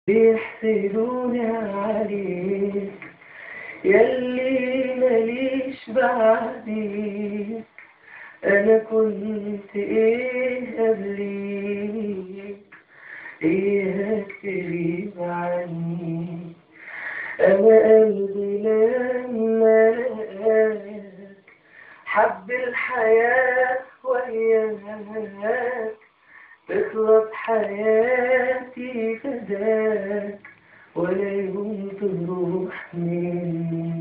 بيحسدوني عليك يلي ماليش بعديك أنا كنت إيه قبليك إيه تغيب عني أنا قلبي لما لقاك حب الحياة وياك تخلص حياتي فداك ولا يوم تروح مني